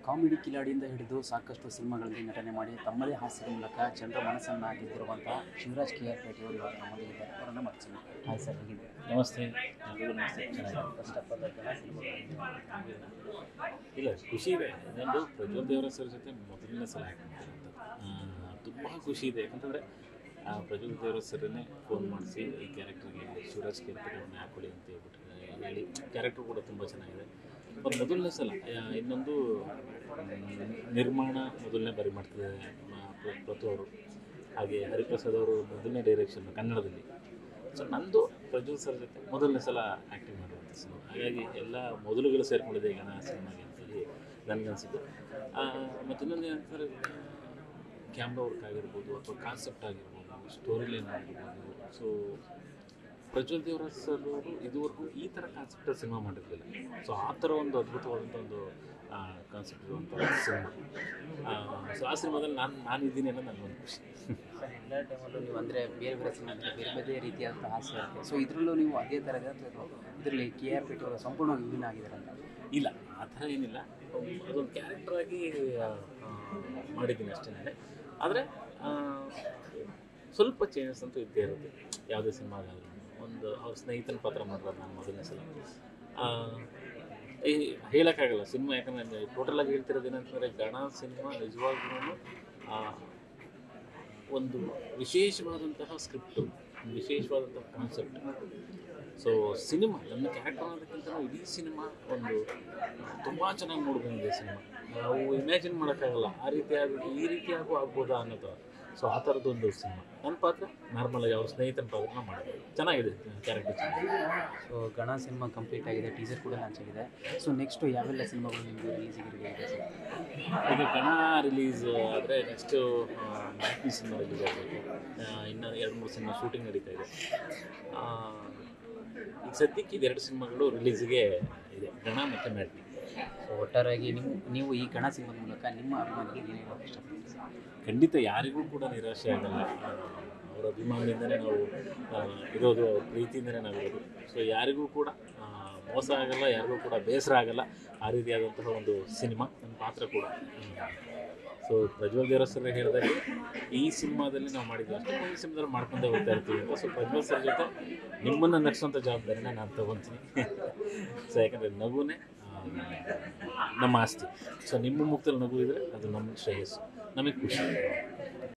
comedy ಕಿಲಾಡಿಯಿಂದ ಹಿಡಿದು ಸಾಕಷ್ಟು ಸಿನಿಮಾಗಳಲ್ಲಿ ನಟನೆ ಮಾಡಿ ತಮ್ಮದೇ ಹಾಸ್ಯದ ಮೂಲಕ ಜನರ ಮನಸ್ಸನ್ನು ಗೆದ್ದಿರುವಂತಹ ಶಿವರಾಜ್ ಕೆ ಆರ್ ಪೇಟೆಯವರು ಇವತ್ತು ನಮ್ಮೊಂದಿಗಿದ್ದಾರೆ ಅವರನ್ನು ಮಾಡ್ತೀನಿ ಹಾಯ್ ಸರ್ ಹೇಗಿದೆ ನಮಸ್ತೆ ಎಲ್ರಿಗೂ ನಮಸ್ತೆ ಚೆನ್ನಾಗಿದೆ ಫಸ್ಟ್ ಆಫ್ ಆಲ್ ಜನ ಸಿನಿಮಾಗಳಲ್ಲಿ ಇಲ್ಲ ಖುಷಿ ಇದೆ ಇನ್ನೊಂದು ಪ್ರಜ್ವಲ್ ದೇವರ ಸರ್ ಜೊತೆ ಮೊದಲನೇ ಸಲ ಆ್ಯಕ್ಟ್ ಮಾಡ್ತಿರೋಂಥದ್ದು ತುಂಬ ಖುಷಿ ಇದೆ ಯಾಕಂತಂದರೆ ಪ್ರಜ್ವಲ್ ದೇವರ ಸರ್ನೇ ಫೋನ್ ಮಾಡಿಸಿ ಈ ಕ್ಯಾರೆಕ್ಟರ್ಗೆ ಶಿವರಾಜ್ ಕೇರ್ಪೇಟೆಯನ್ನು ಹಾಕೊಳ್ಳಿ ಅಂತ ಹೇಳ್ಬಿಟ್ಟು ಹೇಳಿ ಕ್ಯಾರೆಕ್ಟರ್ ಕೂಡ ತುಂಬ ಚೆನ್ನಾಗಿದೆ ಮತ್ತು ಮೊದಲನೇ ಸಲ ಆ, ಇನ್ನೊಂದು ಮ್, ನಿರ್ಮಾಣ ಮೊದಲನೇ ಬಾರಿ ಮಾಡ್ತಿದ್ದಾರೆ ನಮ್ಮ ಪ್ರ- ಪ್ರತು ಅವರು ಹಾಗೆ ಹರಿಪ್ರಸಾದ್ ಅವರು ಮೊದಲನೇ ಡೈರೆಕ್ಷನ್ ಕನ್ನಡದಲ್ಲಿ ಸೊ ನಂದು ಪ್ರಜ್ವಲ್ ಸರ್ ಜೊತೆ ಮೊದಲನೇ ಸಲ ಆ್ಯಕ್ಟಿಂಗ್ ಮಾಡುವಂಥ ಸಿನಿಮಾ ಹಾಗಾಗಿ ಎಲ್ಲ ಮೊದಲುಗಳು ಸೇರ್ಕೊಂಡಿದೆ ಗಣ ಸಿನಿಮಾಗೆ ಅಂತೇಳಿ ನನಗನ್ಸಿದ್ದು ಮತ್ತು ಇನ್ನೊಂದು ಏನಂತಂದರೆ ಕ್ಯಾಮ್ರಾ ವರ್ಕ್ ಆಗಿರ್ಬೋದು ಅಥವಾ ಕಾನ್ಸೆಪ್ಟ್ ಆಗಿರ್ಬೋದು ಸ್ಟೋರಿ ಲೈನ್ ಆಗಿರ್ಬೋದು ಸೊ ಪ್ರಜ್ವಲ್ ದೇವರಾಜ್ ಸರ್ ಅವರು ಇದುವರೆಗೂ ಈ ಥರ ಕಾನ್ಸೆಪ್ಟಲ್ಲಿ ಸಿನಿಮಾ ಮಾಡಿರಲಿಲ್ಲ ಸೊ ಆ ಥರ ಒಂದು ಅದ್ಭುತವಾದಂಥ ಒಂದು ಕಾನ್ಸೆಪ್ಟ್ ಇರುವಂಥ ಸಿನಿಮಾ ಸೊ ಆ ಸಿನಿಮಾದಲ್ಲಿ ನಾನು ನಾನು ಇದ್ದೀನಿ ಅನ್ನೋದು ನನಗೊಂದು ಖುಷಿ ಸರ್ ಎಲ್ಲ ಟೈಮಲ್ಲೂ ನೀವು ಅಂದರೆ ಬೇರೆ ಬೇರೆ ಸಿನಿಮಾದಲ್ಲಿ ಬೇರೆ ಬೇರೆ ರೀತಿಯಾದಂಥ ಹಾಸ್ಯ ಇರುತ್ತೆ ಸೊ ಇದರಲ್ಲೂ ನೀವು ಅದೇ ಥರದ ಇದರಲ್ಲಿ ಕೆ ಆರ್ ಪೇಟೆ ಅವರು ಸಂಪೂರ್ಣವಾಗಿ ವಿಭಿನ್ನ ಆಗಿದ್ದಾರೆ ಅಂತ ಇಲ್ಲ ಆ ಥರ ಏನಿಲ್ಲ ಅಮ್, ಅದೊಂದು ಕ್ಯಾರೆಕ್ಟರ್ ಆಗಿ ಆ, ಆ, ಮಾಡಿದ್ದೀನಿ ಅಷ್ಟೇ ಆದರೆ ಸ್ವಲ್ಪ ಚೇಂಜಸ್ ಅಂತೂ ಇದ್ದೇ ಇರುತ್ತೆ ಯಾವುದೇ ಸಿನಿಮಾಗಾದರೂ ಒಂದು ಅವ್ರ ಸ್ನೇಹಿತನ ಪಾತ್ರ ಮಾಡಿರೋದು ನಾನು ಮೊದಲನೇ ಸಲ ಆ, ಈ ಹೇಳೋಕ್ಕಾಗಲ್ಲ ಸಿನಿಮಾ ಯಾಕಂದರೆ ಟೋಟಲಾಗಿ ಹೇಳ್ತಿರೋದು ಏನಂತಂದರೆ ಗಣ ಸಿನಿಮಾ ನಿಜವಾಗ್ಲೂ ಒಂದು ವಿಶೇಷವಾದಂತಹ ಸ್ಕ್ರಿಪ್ಟು ವಿಶೇಷವಾದಂತಹ ಕಾನ್ಸೆಪ್ಟ್ ಸೊ ಸಿನಿಮಾ ನನ್ನ ಕ್ಯಾರೆಕ್ಟರ್ ಅನ್ನೋದಕ್ಕಿಂತ ಇಡೀ ಸಿನಿಮಾ ಒಂದು ತುಂಬ ಚೆನ್ನಾಗಿ ನೋಡ್ಬಂದಿದೆ ಸಿನಿಮಾ ನಾವು ಇಮ್ಯಾಜಿನ್ ಮಾಡೋಕ್ಕಾಗಲ್ಲ ಆ ರೀತಿಯಾಗಿ ಈ ರೀತಿಯಾಗೂ ಆಗ್ಬೋದಾ ಅನ್ನೋದು ಸೊ ಆ ಥರದ್ದೊಂದು ಸಿನಿಮಾ ನನ್ನ ಪಾತ್ರ ನಾರ್ಮಲಾಗಿ ಅವ್ರ ಸ್ನೇಹಿತನ ಪಾತ್ರನ ಮಾಡಿದೆ ಚೆನ್ನಾಗಿದೆ ಕ್ಯಾರೆಕ್ಟರ್ ಚೆನ್ನಾಗಿದೆ ಸೊ ಗಣ ಸಿನಿಮಾ ಕಂಪ್ಲೀಟ್ ಆಗಿದೆ ಟೀಸರ್ ಕೂಡ ಲಾಂಚ್ ಆಗಿದೆ ಸೊ ನೆಕ್ಸ್ಟು ಯಾವೆಲ್ಲ ಸಿನಿಮಾಗಳು ನಿಮಗೆ ರಿಲೀಸಿಗೆ ಇದೆ ಸರ್ ಈಗ ಗಣ ರಿಲೀಸ್ ಆದರೆ ನೆಕ್ಸ್ಟು ಮ್ಯಾಟ್ನಿ ಸಿನಿಮಾ ರಿಲೀಸ್ ಆಗಬೇಕು ಇನ್ನು ಎರಡು ಮೂರು ಸಿನಿಮಾ ಶೂಟಿಂಗ್ ನಡೀತಾ ಇದೆ ಆ, ಈಗ ಸದ್ಯಕ್ಕೆ ಇದೆರಡು ಸಿನಿಮಾಗಳು ರಿಲೀಸ್ಗೆ ಇದೆ ಗಣ ಮತ್ತು ಮ್ಯಾಟ್ನಿ ಸೊ ಒಟ್ಟಾರೆಯಾಗಿ ನೀವು ನೀವು ಈ ಗಣ ಸಿನಿಮಾದ ಮೂಲಕ ನಿಮ್ಮ ಅಭಿಮಾನಿಗೆ ಏನು ಹೇಳೋಕ್ಕೆ ಇಷ್ಟಪಡ್ತೀರಿ ಸರ್ ಖಂಡಿತ ಯಾರಿಗೂ ಕೂಡ ನಿರಾಶೆ ಆಗಲ್ಲ ಆ, ಅವರ ಅಭಿಮಾನದಿಂದನೇ ನಾವು ಆ, ಇರೋದು ಅವ್ರ ಪ್ರೀತಿಯಿಂದನೇ ನಾವು ಇರೋದು ಸೊ ಯಾರಿಗೂ ಕೂಡ ಆ, ಮೋಸ ಆಗಲ್ಲ ಯಾರಿಗೂ ಕೂಡ ಬೇಸರ ಆಗಲ್ಲ ಆ ರೀತಿಯಾದಂತಹ ಒಂದು ಸಿನಿಮಾ ನನ್ನ ಪಾತ್ರ ಕೂಡ ಸೊ ಪ್ರಜ್ವಲ್ ದೇವರ ಸರ್ ಹೇಳಿದಾಗ ಈ ಸಿನಿಮಾದಲ್ಲಿ ನಾವು ಮಾಡಿದ್ವಿ ಅಷ್ಟೇ ಮುಂದಿನ ಸಿನಿಮಾದಲ್ಲಿ ಮಾಡ್ಕೊಂಡೇ ಹೋಗ್ತಾ ಇರ್ತೀವಿ ಅಂತ ಸೊ ಪ್ರಜ್ವಲ್ ಸರ್ ಜೊತೆ ನಿಮ್ಮನ್ನು ನಗ್ಸೋಂಥ ಜವಾಬ್ದಾರಿನ ನಾನು ತಗೊತೀನಿ ಸೊ ಯಾಕಂದರೆ ನಗುನೇ ಆ, ನಮ್ಮ ಆಸ್ತಿ ಸೊ ನಿಮ್ಮ ಮುಖದಲ್ಲಿ ನಗು ಇದ್ದರೆ ಅದು ನಮ್ಮ ಶ್ರೇಯಸ್ಸು ನಮಗೆ ಖುಷಿ